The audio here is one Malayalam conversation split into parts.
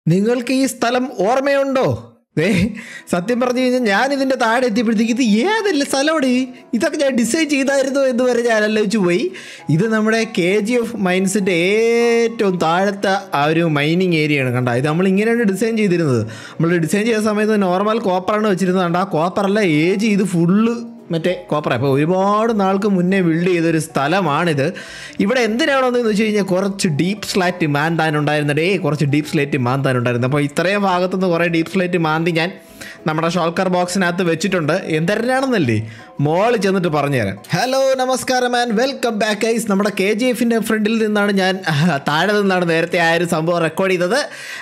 നിങ്ങൾക്ക് ഈ സ്ഥലം ഓർമ്മയുണ്ടോ ഏ സത്യം പറഞ്ഞു കഴിഞ്ഞാൽ ഞാൻ ഇതിൻ്റെ താഴെ എത്തിയപ്പോഴത്തേക്ക് ഇത് ഏതല്ല സ്ഥലമാണ് ഇതൊക്കെ ഞാൻ ഡിസൈൻ ചെയ്തായിരുന്നു എന്ന് വരെ ഞാൻ ആലോചിച്ച് പോയി ഇത് നമ്മുടെ കെ ജി എഫ് മൈൻസിൻ്റെ ഏറ്റവും താഴത്തെ ആ ഒരു മൈനിങ് ഏരിയയാണ് കണ്ട ഇത് നമ്മൾ ഇങ്ങനെയാണ് ഡിസൈൻ ചെയ്തിരുന്നത് നമ്മൾ ഡിസൈൻ ചെയ്ത സമയത്ത് നോർമൽ കോപ്പറാണ് വെച്ചിരുന്നത് കണ്ട ആ കോപ്പറല്ല ഏജ് ഇത് ഫുള്ള് മറ്റേ കോപ്പറ അപ്പോൾ ഒരുപാട് നാൾക്ക് മുന്നേ ബിൽഡ് ചെയ്തൊരു സ്ഥലമാണിത് ഇവിടെ എന്തിനാണെന്ന് വെച്ച് കഴിഞ്ഞാൽ കുറച്ച് ഡീപ്പ് സ്ലാറ്റ് മാന്താനുണ്ടായിരുന്ന ഡേ കുറച്ച് ഡീപ്പ് സ്ലേറ്റ് മാന്താനുണ്ടായിരുന്നു അപ്പോൾ ഇത്രയും ഭാഗത്തുനിന്ന് കുറേ ഡീപ്പ് സ്ലേറ്റ് മാന്തി ഞാൻ നമ്മുടെ ഷോൾക്കർ ബോക്സിനകത്ത് വെച്ചിട്ടുണ്ട് എന്തരനാണെന്നല്ലേ മോള് ചെന്നിട്ട് പറഞ്ഞുതരാം ഹലോ നമസ്കാരം ആൻഡ് വെൽക്കം ബാക്ക് ഐസ് നമ്മുടെ കെ ജി എഫിൻ്റെ ഫ്രണ്ടിൽ നിന്നാണ് ഞാൻ ആ, താഴെ നിന്നാണ് നേരത്തെ ആ ഒരു സംഭവം റെക്കോർഡ് ചെയ്തത്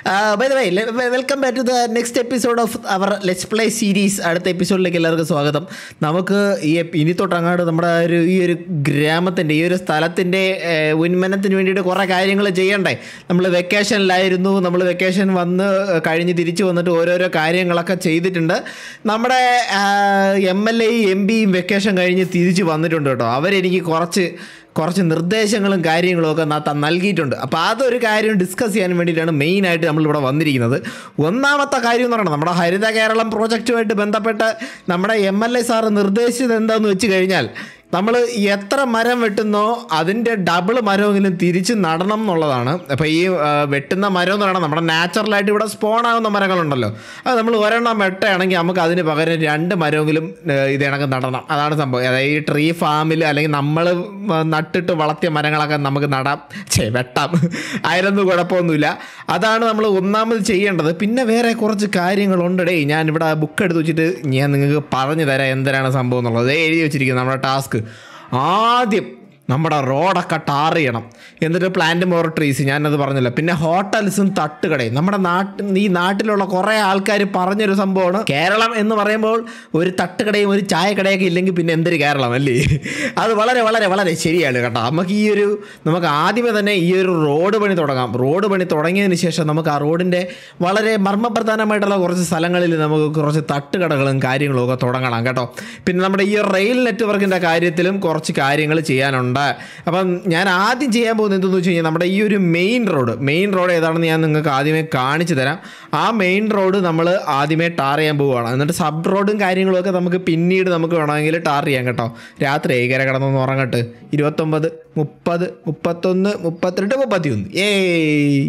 welcome back to the next episode of our let's play series അടുത്ത എപ്പിസോഡിലേക്ക് എല്ലാവർക്കും സ്വാഗതം നമുക്ക് ഈ എപ്- ഇനി തൊട്ടങ്ങാട് നമ്മുടെ ആ ഒരു ഈ ഒരു ഗ്രാമത്തിൻ്റെ ഈ ഒരു സ്ഥലത്തിൻ്റെ ഏഹ്, ഉന്മനത്തിന് വേണ്ടിയിട്ട് കുറേ കാര്യങ്ങൾ ചെയ്യണ്ടേ നമ്മൾ വെക്കേഷനിലായിരുന്നു നമ്മൾ വെക്കേഷൻ വന്ന് കഴിഞ്ഞ് തിരിച്ചു വന്നിട്ട് ഓരോരോ കാര്യങ്ങളൊക്കെ ചെയ്തിട്ടുണ്ട് നമ്മുടെ എം എൽ എയും എം പിയും വെക്കേഷൻ കഴിഞ്ഞ് തിരിച്ച് വന്നിട്ടുണ്ട് കേട്ടോ അവരെനിക്ക് കുറച്ച് കുറച്ച് നിർദ്ദേശങ്ങളും കാര്യങ്ങളും ഒക്കെ ന- നൽകിയിട്ടുണ്ട് അപ്പോൾ അതൊരു കാര്യം ഡിസ്കസ് ചെയ്യാൻ വേണ്ടിയിട്ടാണ് മെയിനായിട്ട് നമ്മളിവിടെ വന്നിരിക്കുന്നത് ഒന്നാമത്തെ കാര്യം എന്ന് പറയുന്നത് നമ്മുടെ ഹരിത കേരളം പ്രോജക്റ്റുമായിട്ട് ബന്ധപ്പെട്ട് നമ്മുടെ എം എൽ എ സാറ് നിർദ്ദേശിച്ചത് എന്താണെന്ന് വെച്ച് കഴിഞ്ഞാൽ നമ്മൾ എത്ര മരം വെട്ടുന്നോ അതിൻ്റെ ഡബിൾ മരമെങ്കിലും തിരിച്ച് നടണം എന്നുള്ളതാണ് അപ്പോൾ ഈ ആ, വെട്ടുന്ന മരം എന്ന് പറയുന്നത് നമ്മുടെ നാച്ചുറലായിട്ട് ഇവിടെ സ്പോൺ ആകുന്ന മരങ്ങളുണ്ടല്ലോ അത് നമ്മൾ ഒരെണ്ണം വെട്ടുകയാണെങ്കിൽ നമുക്ക് അതിന് പകരം രണ്ട് മരമെങ്കിലും ആ, ഇത് കണക്ക് നടണം അതാണ് സംഭവം അതായത് ഈ ട്രീ ഫാമിൽ അല്ലെങ്കിൽ നമ്മൾ നട്ടിട്ട് വളർത്തിയ മരങ്ങളൊക്കെ നമുക്ക് നടാം ചേ വെട്ടാം അതിലൊന്നും കുഴപ്പമൊന്നുമില്ല അതാണ് നമ്മൾ ഒന്നാമത് ചെയ്യേണ്ടത് പിന്നെ വേറെ കുറച്ച് കാര്യങ്ങളുണ്ടടേ ഞാൻ ഇവിടെ ബുക്ക് എടുത്ത് വെച്ചിട്ട് ഞാൻ നിങ്ങൾക്ക് പറഞ്ഞു തരാം എന്തിനാണ് സംഭവം എന്നുള്ളത് ദേ എഴുതി വെച്ചിരിക്കുന്നത് നമ്മുടെ ടാസ്ക് ആദ്യം നമ്മുടെ റോഡൊക്കെ ടാർ ചെയ്യണം എന്നിട്ട് പ്ലാന്റ് മോർ ട്രീസ് ഞാനത് പറഞ്ഞല്ലോ പിന്നെ ഹോട്ടൽസും തട്ടുകടയും നമ്മുടെ നാട്ടിൽ ഈ നാട്ടിലുള്ള കുറേ ആൾക്കാർ പറഞ്ഞൊരു സംഭവമാണ് കേരളം എന്ന് പറയുമ്പോൾ ഒരു തട്ടുകടയും ഒരു ചായക്കടയൊക്കെ ഇല്ലെങ്കിൽ പിന്നെ എന്തൊരു കേരളം അല്ലേ അത് വളരെ വളരെ വളരെ ശരിയാണ് കേട്ടോ നമുക്ക് ഈ ഒരു നമുക്ക് ആദ്യമേ തന്നെ ഈ ഒരു റോഡ് പണി തുടങ്ങാം റോഡ് പണി തുടങ്ങിയതിന് ശേഷം നമുക്ക് ആ റോഡിൻ്റെ വളരെ മർമ്മപ്രധാനമായിട്ടുള്ള കുറച്ച് സ്ഥലങ്ങളിൽ നമുക്ക് കുറച്ച് തട്ടുകടകളും കാര്യങ്ങളും ഒക്കെ തുടങ്ങണം കേട്ടോ പിന്നെ നമ്മുടെ ഈ റെയിൽ നെറ്റ്വർക്കിൻ്റെ കാര്യത്തിലും കുറച്ച് കാര്യങ്ങൾ ചെയ്യാനുണ്ട് അപ്പം ഞാൻ ആദ്യം ചെയ്യാൻ പോകുന്നത് എന്തെന്ന് വെച്ച് കഴിഞ്ഞാൽ നമ്മുടെ ഈ ഒരു മെയിൻ റോഡ് മെയിൻ റോഡ് ഏതാണെന്ന് ഞാൻ നിങ്ങൾക്ക് ആദ്യമേ കാണിച്ചു തരാം ആ മെയിൻ റോഡ് നമ്മൾ ആദ്യമേ ടാർ ചെയ്യാൻ പോവുകയാണ് എന്നിട്ട് സബ് റോഡും കാര്യങ്ങളും ഒക്കെ നമുക്ക് പിന്നീട് നമുക്ക് വേണമെങ്കിൽ ടാർ ചെയ്യാം കേട്ടോ രാത്രി ഏകര കിടന്നൊന്ന് ഉറങ്ങട്ട് ഇരുപത്തൊമ്പത് മുപ്പത് മുപ്പത്തൊന്ന് മുപ്പത്തിരണ്ട് മുപ്പത്തിയൊന്ന് ഏയ്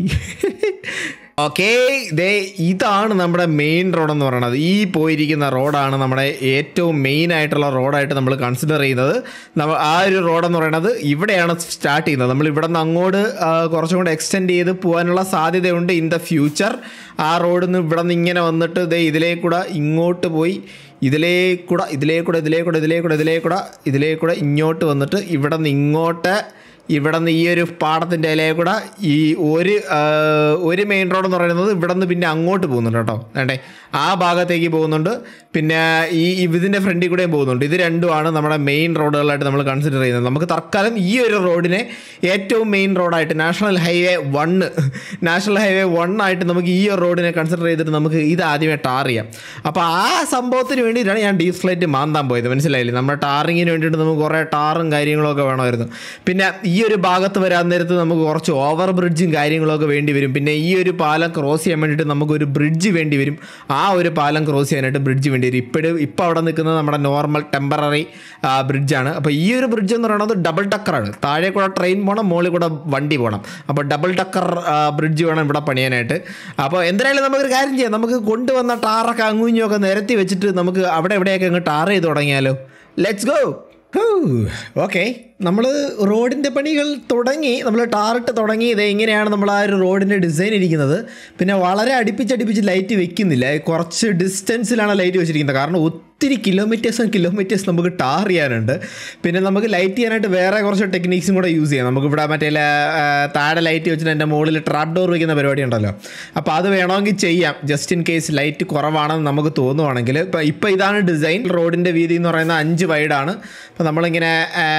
ഓക്കെ ദേ ഇതാണ് നമ്മുടെ മെയിൻ റോഡ് എന്ന് പറയുന്നത് ഈ പോയിരിക്കുന്ന റോഡാണ് നമ്മുടെ ഏറ്റവും മെയിൻ ആയിട്ടുള്ള റോഡായിട്ട് നമ്മൾ കൺസിഡർ ചെയ്യുന്നത് നമ്മ ആ ഒരു റോഡെന്ന് പറയുന്നത് ഇവിടെയാണ് സ്റ്റാർട്ട് ചെയ്യുന്നത് നമ്മൾ ഇവിടെ നിന്ന് അങ്ങോട്ട് ആ, കുറച്ചും കൂടെ എക്സ്റ്റെൻഡ് ചെയ്ത് പോകാനുള്ള സാധ്യതയുണ്ട് ഇൻ ദ ഫ്യൂച്ചർ ആ റോഡിൽ നിന്ന് ഇവിടെ നിന്ന് ഇങ്ങനെ വന്നിട്ട് ദേ ഇതിലേക്കൂടെ ഇങ്ങോട്ട് പോയി ഇതിലേക്കൂടെ ഇതിലേക്കൂടെ ഇതിലേക്കൂടെ ഇതിലേക്കൂടെ ഇതിലേക്കൂടെ ഇതിലേക്കൂടെ ഇങ്ങോട്ട് വന്നിട്ട് ഇവിടെ നിന്ന് ഇങ്ങോട്ട് ഇവിടെ നിന്ന് ഈ ഒരു പാടത്തിൻ്റെ ഇലയിൽ കൂടെ ഈ ഒരു ആ, ഒരു മെയിൻ റോഡ് എന്ന് പറയുന്നത് ഇവിടെ നിന്ന് പിന്നെ അങ്ങോട്ട് പോകുന്നുണ്ട് കേട്ടോ വേണ്ടേ ആ ഭാഗത്തേക്ക് പോകുന്നുണ്ട് പിന്നെ ഈ ഇതിൻ്റെ ഫ്രണ്ടിൽ കൂടെയും പോകുന്നുണ്ട് ഇത് രണ്ടുമാണ് നമ്മുടെ മെയിൻ റോഡുകളായിട്ട് നമ്മൾ കൺസിഡർ ചെയ്യുന്നത് നമുക്ക് തൽക്കാലം ഈ ഒരു റോഡിനെ ഏറ്റവും മെയിൻ റോഡായിട്ട് national highway one national highway one ആയിട്ട് നമുക്ക് ഈ ഒരു റോഡിനെ കൺസിഡർ ചെയ്തിട്ട് നമുക്ക് ഇത് ആദ്യമേ ടാർ ചെയ്യാം അപ്പോൾ ആ സംഭവത്തിന് വേണ്ടിയിട്ടാണ് ഞാൻ ഡീപ് ഫ്ലൈറ്റ് മാന്താൻ പോയത് മനസ്സിലായില്ലേ നമ്മുടെ ടാറിങ്ങിന് വേണ്ടിയിട്ട് നമുക്ക് കുറേ ടാറും കാര്യങ്ങളൊക്കെ വേണമായിരുന്നു പിന്നെ ഈ ഒരു ഭാഗത്ത് വരാൻ നേരത്ത് നമുക്ക് കുറച്ച് ഓവർ ബ്രിഡ്ജും കാര്യങ്ങളൊക്കെ വേണ്ടി വരും പിന്നെ ഈ ഒരു പാലം ക്രോസ് ചെയ്യാൻ വേണ്ടിയിട്ട് നമുക്കൊരു ബ്രിഡ്ജ് വേണ്ടി വരും ആ ഒരു പാലം ക്രോസ് ചെയ്യാനായിട്ട് ബ്രിഡ്ജ് വേണ്ടി വരും ഇപ്പോഴും ഇപ്പോൾ അവിടെ നിൽക്കുന്നത് നമ്മുടെ നോർമൽ ടെമ്പററി ബ്രിഡ്ജാണ് അപ്പോൾ ഈ ഒരു ബ്രിഡ്ജ് എന്ന് പറയുന്നത് ഡബിൾ ടക്കറാണ് താഴെ കൂടെ ട്രെയിൻ പോകണം മുകളിൽ കൂടെ വണ്ടി പോകണം അപ്പോൾ ഡബിൾ ടക്കർ ബ്രിഡ്ജ് വേണം ഇവിടെ പണിയാനായിട്ട് അപ്പോൾ എന്തായാലും നമുക്കൊരു കാര്യം ചെയ്യാം നമുക്ക് കൊണ്ടുവന്ന ടാറൊക്കെ അങ്ങുഞ്ഞൊക്കെ നിരത്തി വെച്ചിട്ട് നമുക്ക് അവിടെ എവിടെയൊക്കെ അങ്ങ് ടാർ ചെയ്ത് തുടങ്ങിയാലോ ലെറ്റ്സ് ഗോ ഓക്കെ നമ്മൾ റോഡിൻ്റെ പണികൾ തുടങ്ങി നമ്മൾ ടാറിട്ട് തുടങ്ങി ഇത് എങ്ങനെയാണ് നമ്മൾ ആ ഒരു റോഡിൻ്റെ ഡിസൈൻ ഇരിക്കുന്നത് പിന്നെ വളരെ അടുപ്പിച്ചടുപ്പിച്ച് ലൈറ്റ് വെക്കുന്നില്ല കുറച്ച് ഡിസ്റ്റൻസിലാണ് ലൈറ്റ് വെച്ചിരിക്കുന്നത് കാരണം ഒത്തിരി കിലോമീറ്റേഴ്സ് ആൻഡ് കിലോമീറ്റേഴ്സ് നമുക്ക് ടാർ ചെയ്യാനുണ്ട് പിന്നെ നമുക്ക് ലൈറ്റ് ചെയ്യാനായിട്ട് വേറെ കുറച്ച് ടെക്നീക്സും കൂടെ യൂസ് ചെയ്യാം നമുക്ക് ഇവിടെ മറ്റേ ല- ആ, താഴെ ലൈറ്റ് വെച്ചിട്ട് എൻ്റെ മുകളിൽ ട്രാപ്പ് ഡോർ വയ്ക്കുന്ന പരിപാടി ഉണ്ടല്ലോ അപ്പോൾ അത് വേണമെങ്കിൽ ചെയ്യാം ജസ്റ്റ് ഇൻ കേസ് ലൈറ്റ് കുറവാണെന്ന് നമുക്ക് തോന്നുവാണെങ്കിൽ ഇപ്പോൾ ഇപ്പോൾ ഇതാണ് ഡിസൈൻ റോഡിൻ്റെ വീതി എന്ന് പറയുന്നത് അഞ്ച് വൈഡാണ് അപ്പോൾ നമ്മളിങ്ങനെ ആ, വെച്ച് വെച്ച്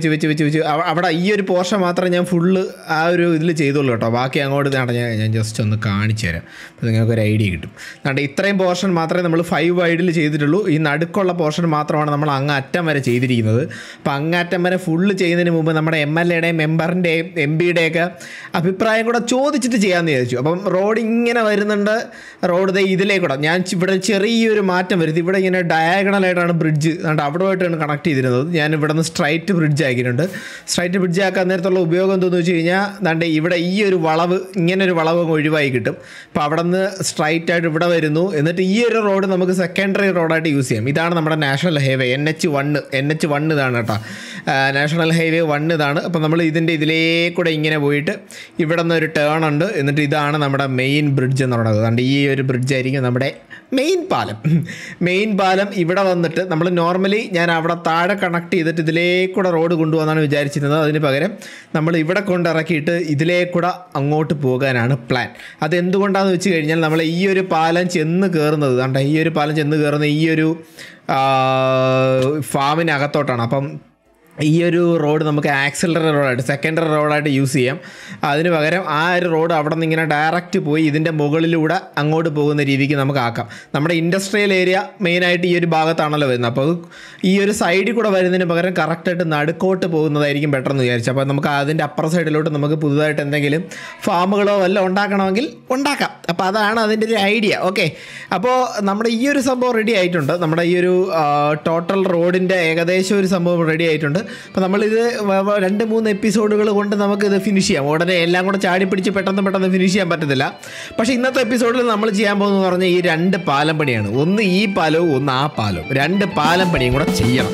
വെച്ച് വെച്ച് വെച്ച് വെച്ച് അവ- അവിടെ ഈ ഒരു പോർഷൻ മാത്രമേ ഞാൻ ഫുള്ള് ആ ഒരു ഇതിൽ ചെയ്തുള്ളൂ കേട്ടോ ബാക്കി അങ്ങോട്ട് ഇതാണ് ഞാൻ ഞാൻ ജസ്റ്റ് ഒന്ന് കാണിച്ചു തരാം അപ്പോൾ നിങ്ങൾക്ക് ഒരു ഐഡിയ കിട്ടും അതുകൊണ്ട് ഇത്രയും പോർഷൻ മാത്രമേ നമ്മൾ ഫൈവ് വൈഡിൽ ചെയ്തിട്ടുള്ളൂ ഈ നടുക്കുള്ള പോർഷൻ മാത്രമാണ് നമ്മൾ അങ്ങ് അറ്റം വരെ ചെയ്തിരിക്കുന്നത് അപ്പോൾ അങ്ങറ്റം വരെ ഫുള്ള് ചെയ്യുന്നതിന് മുമ്പ് നമ്മുടെ എം എൽ എയുടെയും മെമ്പറിൻ്റെയും എം പിയുടെയൊക്കെ അഭിപ്രായം കൂടെ ചോദിച്ചിട്ട് ചെയ്യാമെന്ന് വിചാരിച്ചു അപ്പം റോഡ് ഇങ്ങനെ വരുന്നുണ്ട് റോഡ് ദേ ഇതിലേക്കൂടെ ഞാൻ ചി- ഇവിടെ ചെറിയൊരു മാറ്റം വരുത്തി ഇവിടെ ഇങ്ങനെ ഡയഗണലായിട്ടാണ് ബ്രിഡ്ജ് അതുകൊണ്ട് അവിടെ പോയിട്ടാണ് കണക്ട് ചെയ്തിരുന്നത് ഞാൻ ഇവിടെ നിന്ന് സ്ട്രൈറ്റ് ബ്രിഡ്ജ് ആക്കിയിട്ടുണ്ട് സ്ട്രൈറ്റ് ബ്രിഡ്ജ് ആക്കാൻ നേരത്തുള്ള ഉപയോഗം എന്താണെന്ന് വെച്ച് കഴിഞ്ഞാൽ ദാണ്ട് ഇവിടെ ഈ ഒരു വളവ് ഇങ്ങനെ ഒരു വളവ് അങ്ങ് ഒഴിവായി കിട്ടും അപ്പോൾ അവിടെ നിന്ന് സ്ട്രൈറ്റ് ആയിട്ട് ഇവിടെ വരുന്നു എന്നിട്ട് ഈ ഒരു റോഡ് നമുക്ക് സെക്കൻഡറി റോഡായിട്ട് യൂസ് ചെയ്യാം ഇതാണ് നമ്മുടെ national highway N H one N H one ഇതാണ് കേട്ടോ നാഷണൽ ഹൈവേ വൺ ഇതാണ് അപ്പോൾ നമ്മൾ ഇതിൻ്റെ ഇതിലേക്കൂടെ ഇങ്ങനെ പോയിട്ട് ഇവിടെ നിന്ന് ഒരു ടേൺ ഉണ്ട് എന്നിട്ട് ഇതാണ് നമ്മുടെ മെയിൻ ബ്രിഡ്ജ് എന്ന് പറയുന്നത് അതുകൊണ്ട് ഈ ഒരു ബ്രിഡ്ജ് ആയിരിക്കും നമ്മുടെ മെയിൻ പാലം മെയിൻ പാലം ഇവിടെ വന്നിട്ട് നമ്മൾ നോർമലി ഞാൻ അവിടെ താഴെ കണക്ട് ചെയ്തിട്ട് ഇതിലേക്കൂടെ റോഡ് കൊണ്ടുപോകാനാണ് വിചാരിച്ചിരുന്നത് അതിന് പകരം നമ്മൾ ഇവിടെ കൊണ്ടിറക്കിയിട്ട് ഇതിലേക്കൂടെ അങ്ങോട്ട് പോകാനാണ് പ്ലാൻ അതെന്തുകൊണ്ടാണെന്ന് വെച്ച് കഴിഞ്ഞാൽ നമ്മൾ ഈ ഒരു പാലം ചെന്ന് കയറുന്നത് കണ്ട ഈ ഒരു പാലം ചെന്ന് കയറുന്ന ഈ ഒരു ആ, ഫാമിനകത്തോട്ടാണ് അപ്പം ഈ ഒരു റോഡ് നമുക്ക് ആക്സിലറി റോഡായിട്ട് സെക്കൻഡറി റോഡായിട്ട് യൂസ് ചെയ്യാം അതിന് പകരം ആ ഒരു റോഡ് അവിടെ നിന്ന് ഇങ്ങനെ ഡയറക്റ്റ് പോയി ഇതിൻ്റെ മുകളിലൂടെ അങ്ങോട്ട് പോകുന്ന രീതിക്ക് നമുക്ക് ആക്കാം നമ്മുടെ ഇൻഡസ്ട്രിയൽ ഏരിയ മെയിനായിട്ട് ഈ ഒരു ഭാഗത്താണല്ലോ വരുന്നത് അപ്പോൾ അത് ഈ ഒരു സൈഡിൽ കൂടെ വരുന്നതിന് പകരം കറക്റ്റായിട്ട് നടുക്കോട്ട് പോകുന്നതായിരിക്കും ബെറ്റർ എന്ന് വിചാരിച്ചു അപ്പോൾ നമുക്ക് അതിൻ്റെ അപ്പുറ സൈഡിലോട്ട് നമുക്ക് പുതുതായിട്ട് എന്തെങ്കിലും ഫാമുകളോ വല്ലതും ഉണ്ടാക്കണമെങ്കിൽ ഉണ്ടാക്കാം അപ്പോൾ അതാണ് അതിൻ്റെ ഒരു ഐഡിയ ഓക്കെ അപ്പോൾ നമ്മുടെ ഈ ഒരു സംഭവം റെഡി ആയിട്ടുണ്ട് നമ്മുടെ ഈ ഒരു ടോട്ടൽ റോഡിൻ്റെ ഏകദേശം ഒരു സംഭവം റെഡി ആയിട്ടുണ്ട് അപ്പോൾ നമ്മളിത് വ- വ- രണ്ട് മൂന്ന് എപ്പിസോഡുകൾ കൊണ്ട് നമുക്കിത് ഫിനിഷ് ചെയ്യാം ഉടനെ എല്ലാം കൂടെ ചാടി പിടിച്ച് പെട്ടെന്ന് പെട്ടെന്ന് ഫിനിഷ് ചെയ്യാൻ പറ്റത്തില്ല പക്ഷേ ഇന്നത്തെ എപ്പിസോഡിൽ നമ്മൾ ചെയ്യാൻ പോകുന്നത് പറഞ്ഞാൽ ഈ രണ്ട് പാലം പണിയാണ് ഒന്ന് ഈ പാലവും ഒന്ന് ആ പാലവും രണ്ട് പാലം പണിയും കൂടെ ചെയ്യണം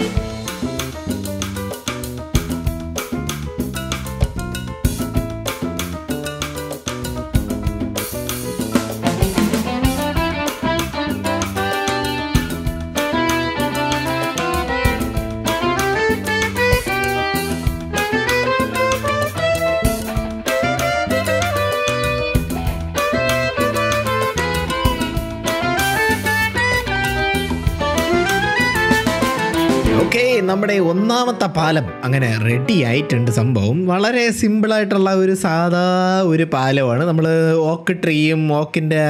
ഓക്കെ നമ്മുടെ ഒന്നാമത്തെ പാലം അങ്ങനെ റെഡി ആയിട്ടുണ്ട് സംഭവം വളരെ സിമ്പിളായിട്ടുള്ള ഒരു സാധാ ഒരു പാലമാണ് നമ്മൾ ഓക്ക് ട്രീയും ഓക്കിൻ്റെ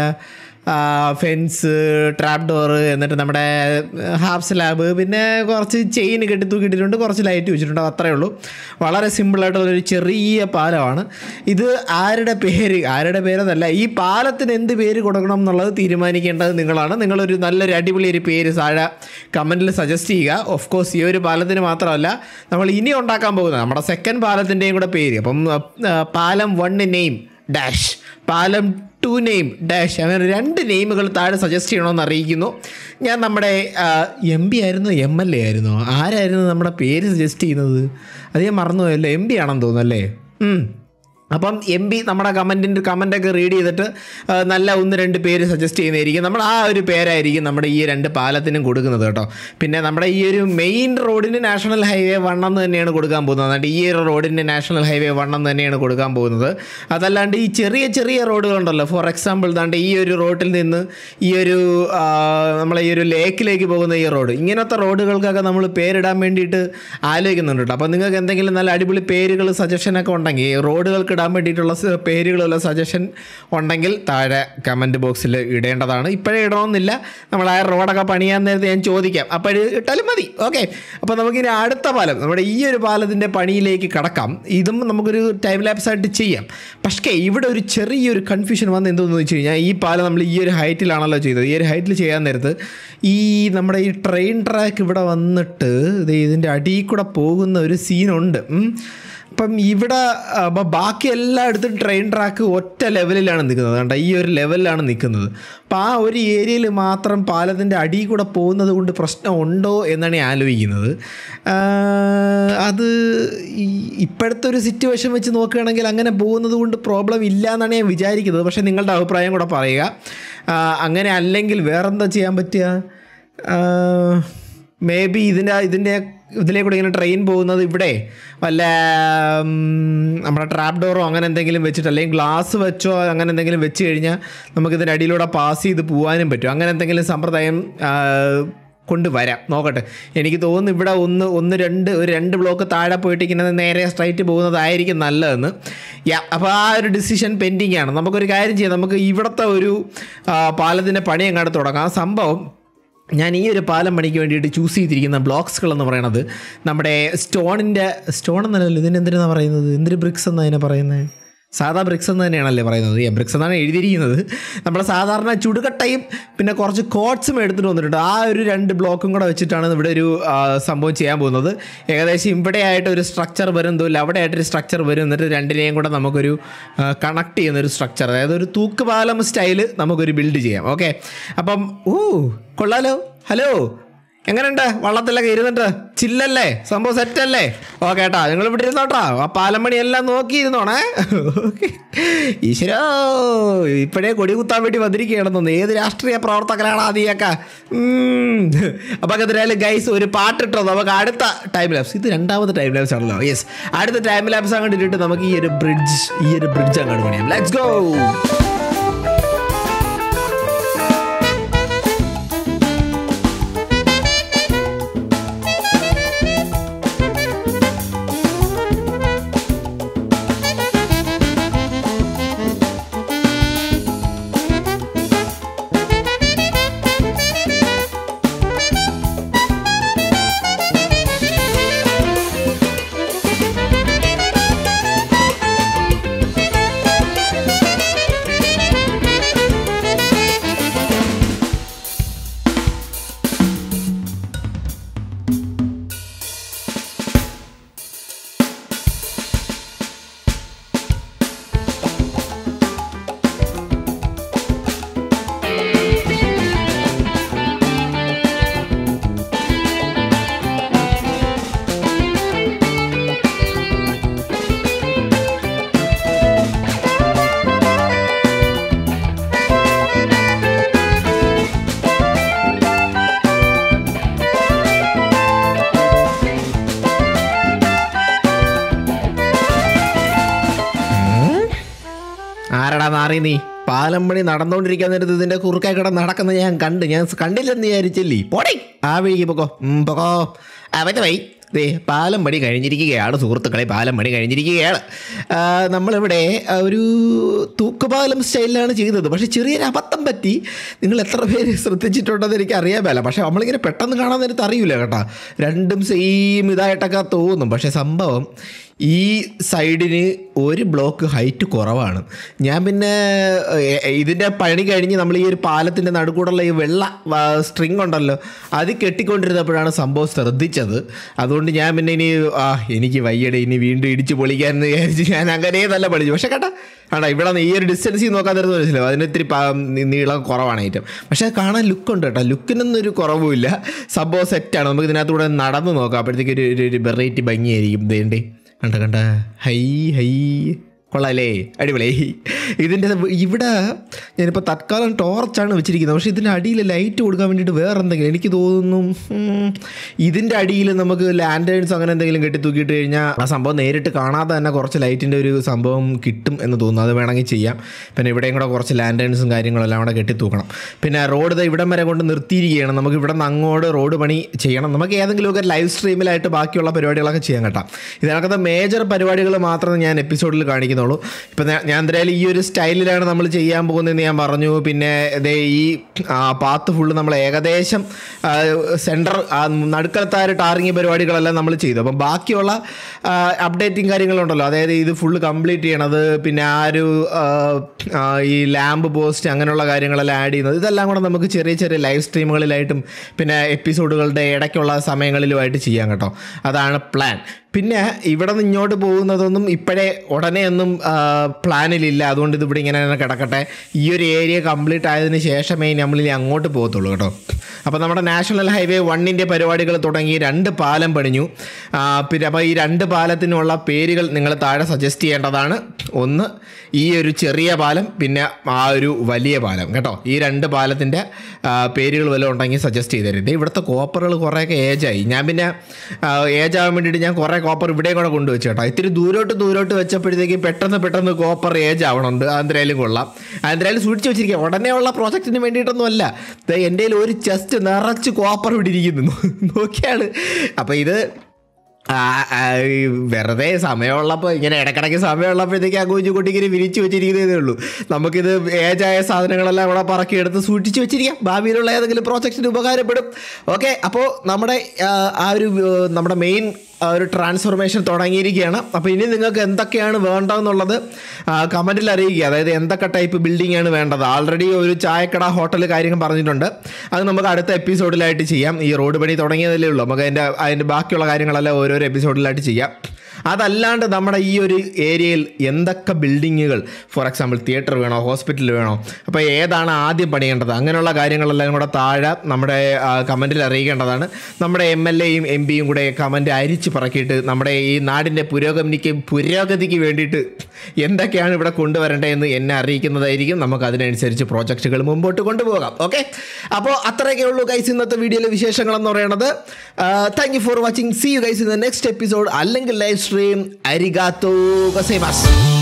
ഫെൻസ് ട്രാപ്പ് ഡോറ് എന്നിട്ട് നമ്മുടെ ഹാഫ് സ്ലാബ് പിന്നെ കുറച്ച് ചെയിൻ കെട്ടി തൂക്കിയിട്ടിട്ടുണ്ട് കുറച്ച് ലൈറ്റ് വെച്ചിട്ടുണ്ട് അത്രയേ ഉള്ളൂ വളരെ സിമ്പിളായിട്ടുള്ളൊരു ചെറിയ പാലമാണ് ഇത് ആരുടെ പേര് ആരുടെ പേരെന്നല്ല ഈ പാലത്തിന് എന്ത് പേര് കൊടുക്കണം എന്നുള്ളത് തീരുമാനിക്കേണ്ടത് നിങ്ങളാണ് നിങ്ങളൊരു നല്ലൊരു അടിപൊളി ഒരു പേര് താഴെ കമൻറ്റിൽ സജസ്റ്റ് ചെയ്യുക ഓഫ് കോഴ്സ് ഈ ഒരു പാലത്തിന് മാത്രമല്ല നമ്മൾ ഇനി ഉണ്ടാക്കാൻ പോകുന്നത് നമ്മുടെ സെക്കൻഡ് പാലത്തിൻ്റെയും കൂടെ പേര് അപ്പം ആ, പാലം വണ്ണ് നെയിം ഡാഷ് പാലം ടു നെയിം ഡാഷ് അങ്ങനെ രണ്ട് നെയിമുകൾ താഴെ സജസ്റ്റ് ചെയ്യണമെന്ന് അറിയിക്കുന്നു ഞാൻ നമ്മുടെ എം പി ആയിരുന്നു എം എൽ എ ആയിരുന്നു ആരായിരുന്നു നമ്മുടെ പേര് സജസ്റ്റ് ചെയ്യുന്നത് അത് ഞാൻ മറന്നുപോയല്ലോ എം പി ആണെന്ന് തോന്നുന്നു അല്ലേ ഉം. അപ്പം എം പി നമ്മുടെ കമൻറ്റിൻ്റെ കമൻ്റൊക്കെ റീഡ് ചെയ്തിട്ട് ആ, നല്ല ഒന്ന് രണ്ട് പേര് സജസ്റ്റ് ചെയ്യുന്നതായിരിക്കും നമ്മൾ ആ ഒരു പേരായിരിക്കും നമ്മുടെ ഈ രണ്ട് പാലത്തിനും കൊടുക്കുന്നത് കേട്ടോ പിന്നെ നമ്മുടെ ഈ ഒരു മെയിൻ റോഡിന് നാഷണൽ ഹൈവേ വൺ എന്ന് തന്നെയാണ് കൊടുക്കാൻ പോകുന്നത് അതുകൊണ്ട് ഈ ഒരു റോഡിന് നാഷണൽ ഹൈവേ വൺ എന്ന് തന്നെയാണ് കൊടുക്കാൻ പോകുന്നത് അതല്ലാണ്ട് ഈ ചെറിയ ചെറിയ റോഡുകളുണ്ടല്ലോ ഫോർ എക്സാമ്പിൾ ദാണ്ട് ഈ ഒരു റോഡിൽ നിന്ന് ഈ ഒരു ആ, നമ്മളെ ഈ ഒരു ലേക്കിലേക്ക് പോകുന്ന ഈ റോഡ് ഇങ്ങനത്തെ റോഡുകൾക്കൊക്കെ നമ്മൾ പേരിടാൻ വേണ്ടിയിട്ട് ആലോചിക്കുന്നുണ്ട് കേട്ടോ അപ്പോൾ നിങ്ങൾക്ക് എന്തെങ്കിലും നല്ല അടിപൊളി പേരുകൾ സജഷനൊക്കെ ഉണ്ടെങ്കിൽ ഈ റോഡുകൾക്ക് ഇടാൻ വേണ്ടിയിട്ടുള്ള സ- പേരുകളുള്ള സജഷൻ ഉണ്ടെങ്കിൽ താഴെ കമൻറ്റ് ബോക്സിൽ ഇടേണ്ടതാണ് ഇപ്പോഴേ ഇടണമെന്നില്ല നമ്മൾ ആ റോഡൊക്കെ പണിയാൻ നേരത്തെ ഞാൻ ചോദിക്കാം അപ്പോൾ ഇട്ടാലും മതി ഓക്കെ അപ്പോൾ നമുക്കിനി അടുത്ത പാലം നമ്മുടെ ഈ ഒരു പാലത്തിൻ്റെ പണിയിലേക്ക് കടക്കാം ഇതും നമുക്കൊരു ടൈം ലാപ്സ് ആയിട്ട് ചെയ്യാം പക്ഷേ ഇവിടെ ഒരു ചെറിയൊരു കൺഫ്യൂഷൻ വന്ന് എന്തോന്ന് വെച്ച് കഴിഞ്ഞാൽ ഈ പാലം നമ്മൾ ഈ ഒരു ഹൈറ്റിലാണല്ലോ ചെയ്തത് ഈ ഒരു ഹൈറ്റിൽ ചെയ്യാൻ നേരത്ത് ഈ നമ്മുടെ ഈ ട്രെയിൻ ട്രാക്ക് ഇവിടെ വന്നിട്ട് ദേ ഇതിൻ്റെ അടിയിൽ കൂടെ പോകുന്ന ഒരു സീനുണ്ട് ഉം. അപ്പം ഇവിടെ അപ്പോൾ ബാക്കി എല്ലായിടത്തും ട്രെയിൻ ട്രാക്ക് ഒറ്റ ലെവലിലാണ് നിൽക്കുന്നത് കണ്ട ഈ ഒരു ലെവലിലാണ് നിൽക്കുന്നത് അപ്പോൾ ആ ഒരു ഏരിയയിൽ മാത്രം പാലത്തിൻ്റെ അടിയിൽ കൂടെ പോകുന്നത് കൊണ്ട് പ്രശ്നം ഉണ്ടോ എന്നാണ് ഞാൻ ആലോചിക്കുന്നത് ആ, അത് ഈ ഇപ്പോഴത്തെ ഒരു സിറ്റുവേഷൻ വെച്ച് നോക്കുകയാണെങ്കിൽ അങ്ങനെ പോകുന്നത് കൊണ്ട് പ്രോബ്ലം ഇല്ല എന്നാണ് ഞാൻ വിചാരിക്കുന്നത് പക്ഷേ നിങ്ങളുടെ അഭിപ്രായം കൂടെ പറയുക ആ, അങ്ങനെ അല്ലെങ്കിൽ വേറെന്താ ചെയ്യാൻ പറ്റുക മേ ബി ഇതിൻ്റെ ഇതിൻ്റെ ഇതിലേക്കൂടെ ഇങ്ങനെ ട്രെയിൻ പോകുന്നത് ഇവിടെ വല്ല ഉം, നമ്മുടെ ട്രാപ്പ് ഡോറോ അങ്ങനെ എന്തെങ്കിലും വെച്ചിട്ട് അല്ലെങ്കിൽ ഗ്ലാസ് വെച്ചോ അങ്ങനെ എന്തെങ്കിലും വെച്ച് കഴിഞ്ഞാൽ നമുക്കിതിൻ്റെ അടിയിലൂടെ പാസ് ചെയ്ത് പോകാനും പറ്റും അങ്ങനെ എന്തെങ്കിലും സമ്പ്രദായം ആ, കൊണ്ടുവരാം നോക്കട്ടെ എനിക്ക് തോന്നുന്നു ഇവിടെ ഒന്ന് ഒന്ന് രണ്ട് ഒരു രണ്ട് ബ്ലോക്ക് താഴെ പോയിട്ട് ഇങ്ങനെ നേരെ സ്ട്രൈറ്റ് പോകുന്നതായിരിക്കും നല്ലതെന്ന് യാ അപ്പോൾ ആ ഒരു ഡിസിഷൻ പെൻഡിങ് ആണ് നമുക്കൊരു കാര്യം ചെയ്യാം നമുക്ക് ഇവിടുത്തെ ഒരു ആ, പാലത്തിൻ്റെ പണി അങ്ങോട്ട് തുടങ്ങാം ആ സംഭവം ഞാൻ ഈ ഒരു പാലം പണിക്ക് വേണ്ടിയിട്ട് ചൂസ് ചെയ്തിരിക്കുന്ന ബ്ലോക്സുകൾ എന്ന് പറയുന്നത് നമ്മുടെ സ്റ്റോണിൻ്റെ സ്റ്റോൺ എന്നല്ലല്ലോ ഇതിന് എന്തിനാണ് പറയുന്നത് എന്തൊരു ബ്രിക്സ് എന്നാണ് അതിനെ പറയുന്നത് സാധാ ബ്രിക്സ് എന്ന് തന്നെയാണല്ലേ പറയുന്നത് ഈ ബ്രിക്സ് എന്നാണ് എഴുതിയിരിക്കുന്നത് നമ്മൾ സാധാരണ ചുടുകട്ടയും പിന്നെ കുറച്ച് കോട്ട്സും എടുത്തിട്ട് വന്നിട്ടുണ്ട് ആ ഒരു രണ്ട് ബ്ലോക്കും കൂടെ വെച്ചിട്ടാണ് ഇവിടെ ഒരു ആ, സംഭവം ചെയ്യാൻ പോകുന്നത് ഏകദേശം ഇവിടെ ആയിട്ട് ഒരു സ്ട്രക്ചർ വരും തോല്ല അവിടെ ആയിട്ടൊരു സ്ട്രക്ചർ വരും എന്നിട്ട് രണ്ടിനെയും കൂടെ നമുക്കൊരു കണക്ട് ചെയ്യുന്ന ഒരു സ്ട്രക്ചർ അതായത് ഒരു തൂക്കുപാലം സ്റ്റൈല് നമുക്കൊരു ബിൽഡ് ചെയ്യാം ഓക്കെ അപ്പം ഓ കൊള്ളാലോ ഹലോ എങ്ങനെയുണ്ട് വള്ളത്തിലൊക്കെ ഇരുന്നിട്ട് ചില്ലല്ലേ സംഭവം സെറ്റല്ലേ ഓക്കെ കേട്ടാ നിങ്ങൾ ഇവിടെ ഇരുന്നോട്ടാ ആ പാലമണി എല്ലാം നോക്കിയിരുന്നോണേ ഓക്കെ ഈശ്വരോ ഇപ്പോഴേ കൊടി കുത്താൻ വേണ്ടി വന്നിരിക്കുകയാണെന്ന് തോന്നുന്നു ഏത് രാഷ്ട്രീയ പ്രവർത്തകരാണ് ആദ്യമൊക്കെ അപ്പോൾ എന്തായാലും ഗൈസ് ഒരു പാട്ടിട്ടോ നമുക്ക് അടുത്ത ടൈം ലാബ്സ് ഇത് രണ്ടാമത്തെ ടൈം ലാബ്സ് ആണല്ലോ യെസ് അടുത്ത ടൈം ലാബ്സ് അങ്ങോട്ട് ഇട്ടിട്ട് നമുക്ക് ഈ ഒരു ബ്രിഡ്ജ് ഈ ഒരു ബ്രിഡ്ജ് അങ്ങോട്ട് പണിയാം ലെറ്റ്സ് ഗോ ആരടാ നാറി നീ പാലം പണി നടന്നുകൊണ്ടിരിക്കാൻ നേരത്ത് ഇതിന്റെ കുറുക്കെ കിടന്ന് നടക്കുന്ന ഞാൻ കണ്ട് ഞാൻ കണ്ടില്ലെന്ന് വിചാരിച്ചില്ലേ പോടേ ആ വഴിക്ക് പൊക്കോ ഉം, പൊക്കോ അവൻ്റെ വൈ ദേ പാലം പണി കഴിഞ്ഞിരിക്കുകയാണ് സുഹൃത്തുക്കളെ പാലം പണി കഴിഞ്ഞിരിക്കുകയാണ് ആ, നമ്മളിവിടെ ആ, ഒരു തൂക്കുപാലം സ്റ്റൈലിലാണ് ചെയ്തത് പക്ഷേ ചെറിയൊരു അബദ്ധം പറ്റി നിങ്ങൾ എത്ര പേര് ശ്രദ്ധിച്ചിട്ടുണ്ടെന്ന് എനിക്ക് അറിയാൻ മേല പക്ഷേ നമ്മളിങ്ങനെ പെട്ടെന്ന് കാണാൻ നേരത്ത് അറിയില്ല കേട്ടോ രണ്ടും സെയിം ഇതായിട്ടൊക്കെ തോന്നും പക്ഷേ സംഭവം ഈ സൈഡിന് ഒരു ബ്ലോക്ക് ഹൈറ്റ് കുറവാണ് ഞാൻ പിന്നെ എ- എ- ഇതിൻ്റെ പണി കഴിഞ്ഞ് നമ്മൾ ഈ ഒരു പാലത്തിൻ്റെ നടുക്കൂടുള്ള ഈ വെള്ള സ്ട്രിങ് ഉണ്ടല്ലോ അത് കെട്ടിക്കൊണ്ടിരുന്നപ്പോഴാണ് സംഭവം ശ്രദ്ധിച്ചത് അതുകൊണ്ട് ഞാൻ പിന്നെ ഇനി ആ എനിക്ക് വയ്യടെ ഇനി വീണ്ടും ഇടിച്ച് പൊളിക്കാമെന്ന് വിചാരിച്ച് ഞാൻ അങ്ങനെ നല്ല പഠിച്ചു പക്ഷേ കേട്ടാ ആടാ ഇവിടെ നിന്ന് ഈ ഒരു ഡിസ്റ്റൻസിൽ നോക്കാൻ തരുന്ന മനസ്സിലാവും അതിന് ഇത്തിരി പാ- നീ- നീളം കുറവാണ് ഐറ്റം പക്ഷേ അത് കാണാൻ ലുക്ക് ഉണ്ട് കേട്ടോ ലുക്കിനൊന്നും ഒരു കുറവുമില്ല സംഭവം സെറ്റാണ് നമുക്ക് ഇതിനകത്തൂടെ നടന്ന് നോക്കാം അപ്പോഴത്തേക്ക് ഒരു ഒരു- ഒരു വെറൈറ്റി ഭംഗിയായിരിക്കും ഇതേണ്ടേ കണ്ട കണ്ട ഹൈ ഹൈ കൊള്ളാലേ അടിപൊളി ഇതിൻ്റെ ഇവിടെ ഞാനിപ്പോൾ തത്കാലം ടോർച്ചാണ് വെച്ചിരിക്കുന്നത് പക്ഷേ ഇതിൻ്റെ അടിയിൽ ലൈറ്റ് കൊടുക്കാൻ വേണ്ടിയിട്ട് വേറെ എന്തെങ്കിലും എനിക്ക് തോന്നുന്നു ഉം, ഇതിൻ്റെ അടിയിൽ നമുക്ക് ലാൻഡേൺസ് അങ്ങനെ എന്തെങ്കിലും കെട്ടി തൂക്കിയിട്ട് കഴിഞ്ഞാൽ ആ സംഭവം നേരിട്ട് കാണാതെ തന്നെ കുറച്ച് ലൈറ്റിൻ്റെ ഒരു സംഭവം കിട്ടും എന്ന് തോന്നുന്നു അത് വേണമെങ്കിൽ ചെയ്യാം പിന്നെ ഇവിടെയും കൂടെ കുറച്ച് ലാൻഡേൺസും കാര്യങ്ങളെല്ലാം കൂടെ കെട്ടി തൂക്കണം പിന്നെ റോഡ് ദേ ഇവിടം വരെ കൊണ്ട് നിർത്തിയിരിക്കുകയാണ് നമുക്ക് ഇവിടെ നിന്ന് അങ്ങോട്ട് റോഡ് പണി ചെയ്യണം നമുക്ക് ഏതെങ്കിലുമൊക്കെ ലൈവ് സ്ട്രീമിലായിട്ട് ബാക്കിയുള്ള പരിപാടികളൊക്കെ ചെയ്യാൻ കേട്ടോ ഇതിനകത്തെ മേജർ പരിപാടികൾ മാത്രമേ ഞാൻ എപ്പിസോഡിൽ കാണിക്കുന്നുള്ളൂ ഇപ്പം ഞാൻ ഞാൻ എന്തായാലും ഈ ഒരു സ്റ്റൈലിലാണ് നമ്മൾ ചെയ്യാൻ പോകുന്നതെന്ന് ഞാൻ പറഞ്ഞു പിന്നെ ദേ ഈ പാത്ത് ഫുള്ള് നമ്മൾ ഏകദേശം സെൻറ്റർ നടുക്കലത്തെ ആ ഒരു ടാറിങ് പരിപാടികളെല്ലാം നമ്മൾ ചെയ്തു അപ്പം ബാക്കിയുള്ള അപ്ഡേറ്റിംഗ് കാര്യങ്ങളുണ്ടല്ലോ അതായത് ഇത് ഫുള്ള് കംപ്ലീറ്റ് ചെയ്യണത് പിന്നെ ആ ഒരു ആ, ആ, ഈ ലാമ്പ് പോസ്റ്റ് അങ്ങനെയുള്ള കാര്യങ്ങളെല്ലാം ആഡ് ചെയ്യുന്നത് ഇതെല്ലാം കൂടെ നമുക്ക് ചെറിയ ചെറിയ ലൈവ് സ്ട്രീമുകളിലായിട്ടും പിന്നെ എപ്പിസോഡുകളുടെ ഇടയ്ക്കുള്ള സമയങ്ങളിലുമായിട്ട് ചെയ്യാം കേട്ടോ അതാണ് പ്ലാൻ പിന്നെ ഇവിടെ നിന്ന് ഇങ്ങോട്ട് പോകുന്നതൊന്നും ഇപ്പോഴേ ഉടനെ ഒന്നും ആ, പ്ലാനിലില്ല അതുകൊണ്ട് ഇത് ഇവിടെ ഇങ്ങനെ തന്നെ കിടക്കട്ടെ ഈ ഒരു ഏരിയ കംപ്ലീറ്റ് ആയതിനു ശേഷമേ നമ്മൾ ഇനി അങ്ങോട്ട് പോകത്തുള്ളൂ കേട്ടോ അപ്പോൾ നമ്മുടെ നാഷണൽ ഹൈവേ വണ്ണിൻ്റെ പരിപാടികൾ തുടങ്ങി രണ്ട് പാലം പണിഞ്ഞു ആ, പിന്നെ അപ്പോൾ ഈ രണ്ട് പാലത്തിനുള്ള പേരുകൾ നിങ്ങൾ താഴെ സജസ്റ്റ് ചെയ്യേണ്ടതാണ് ഒന്ന് ഈ ഒരു ചെറിയ പാലം പിന്നെ ആ ഒരു വലിയ പാലം കേട്ടോ ഈ രണ്ട് പാലത്തിൻ്റെ പേരുകൾ വല്ലതും ഉണ്ടെങ്കിൽ സജസ്റ്റ് ചെയ്തരുത് ഇവിടുത്തെ കോപ്പറുകൾ കുറേയൊക്കെ ഏജായി ഞാൻ പിന്നെ ഏജ് ആവാൻ വേണ്ടിയിട്ട് ഞാൻ കുറേ കോപ്പർ ഇവിടെയും കൂടെ കൊണ്ടുവച്ചു കേട്ടോ ഇത്തിരി ദൂരോട്ട് ദൂരോട്ട് വെച്ചപ്പോഴത്തേക്ക് പെട്ടെന്ന് പെട്ടെന്ന് കോപ്പർ ഏജ് ആവണുണ്ട് അതെന്തായാലും കൊള്ളാം അതെന്തായാലും സൂക്ഷിച്ച് വെച്ചിരിക്കുക ഉടനെ ഉള്ള പ്രോജക്റ്റിന് വേണ്ടിയിട്ടൊന്നും അല്ല ദേ എൻ്റെ കയ്യിൽ ഒരു ചെസ്റ്റ് നിറച്ച് നിറച്ച് കോപ്പർ ഇടിയിരിക്കുന്നു നോക്കിയാണ് അപ്പോൾ ഇത് ആ, ആ, ഈ വെറുതെ സമയമുള്ളപ്പോൾ ഇങ്ങനെ ഇടക്കിടയ്ക്ക് സമയമുള്ളപ്പോഴത്തേക്ക് ആ കുഞ്ഞു കുട്ടിക്ക് വിരിച്ചു വെച്ചിരിക്കുന്നതേ ഉള്ളൂ നമുക്കിത് ഏജായ സാധനങ്ങളെല്ലാം കൂടെ പറക്കിയെടുത്ത് സൂക്ഷിച്ച് വെച്ചിരിക്കാം ഭാവിയിലുള്ള ഏതെങ്കിലും പ്രോജക്റ്റിന് ഉപകാരപ്പെടും ഓക്കെ അപ്പോൾ നമ്മുടെ ആ, ആ ഒരു ആ, നമ്മുടെ മെയിൻ ആ ഒരു ട്രാൻസ്ഫോർമേഷൻ തുടങ്ങിയിരിക്കുകയാണ് അപ്പോൾ ഇനി നിങ്ങൾക്ക് എന്തൊക്കെയാണ് വേണ്ടതെന്നുള്ളത് കമൻറ്റിൽ അറിയിക്കുക അതായത് എന്തൊക്കെ ടൈപ്പ് ബിൽഡിംഗ് ആണ് വേണ്ടത് ആൾറെഡി ഒരു ചായക്കട ഹോട്ടൽ കാര്യങ്ങൾ പറഞ്ഞിട്ടുണ്ട് അത് നമുക്ക് അടുത്ത എപ്പിസോഡിലായിട്ട് ചെയ്യാം ഈ റോഡ് പണി തുടങ്ങിയതല്ലേ ഉള്ളൂ നമുക്ക് അതിൻ്റെ അതിൻ്റെ ബാക്കിയുള്ള കാര്യങ്ങളെല്ലാം ഓരോരോ എപ്പിസോഡിലായിട്ട് ചെയ്യാം അതല്ലാണ്ട് നമ്മുടെ ഈ ഒരു ഏരിയയിൽ എന്തൊക്കെ ബിൽഡിങ്ങുകൾ ഫോർ എക്സാമ്പിൾ തിയേറ്റർ വേണോ ഹോസ്പിറ്റൽ വേണോ അപ്പോൾ ഏതാണ് ആദ്യം പണിയേണ്ടത് അങ്ങനെയുള്ള കാര്യങ്ങളെല്ലാം കൂടെ താഴെ നമ്മുടെ കമൻറ്റിൽ അറിയിക്കേണ്ടതാണ് നമ്മുടെ എം എൽ എയും എം പിയും കൂടെ കമൻറ്റ് അരിച്ച് പറക്കിയിട്ട് നമ്മുടെ ഈ നാടിൻ്റെ പുരോഗതിക്ക് പുരോഗതിക്ക് വേണ്ടിയിട്ട് എന്തൊക്കെയാണ് ഇവിടെ കൊണ്ടുവരേണ്ടതെന്ന് എന്നെ അറിയിക്കുന്നതായിരിക്കും നമുക്ക് അതിനനുസരിച്ച് പ്രോജക്റ്റുകൾ മുമ്പോട്ട് കൊണ്ടുപോകാം ഓക്കെ അപ്പോൾ അത്രയൊക്കെ ഉള്ളൂ ഗൈസ് ഇന്നത്തെ വീഡിയോയിലെ വിശേഷങ്ങൾ എന്ന് പറയുന്നത് thank you for watching see you guys in the next episode അല്ലെങ്കിൽ ലൈവ് സ്ട്രീം അരിഗാത്തോ ഗസേമാസ്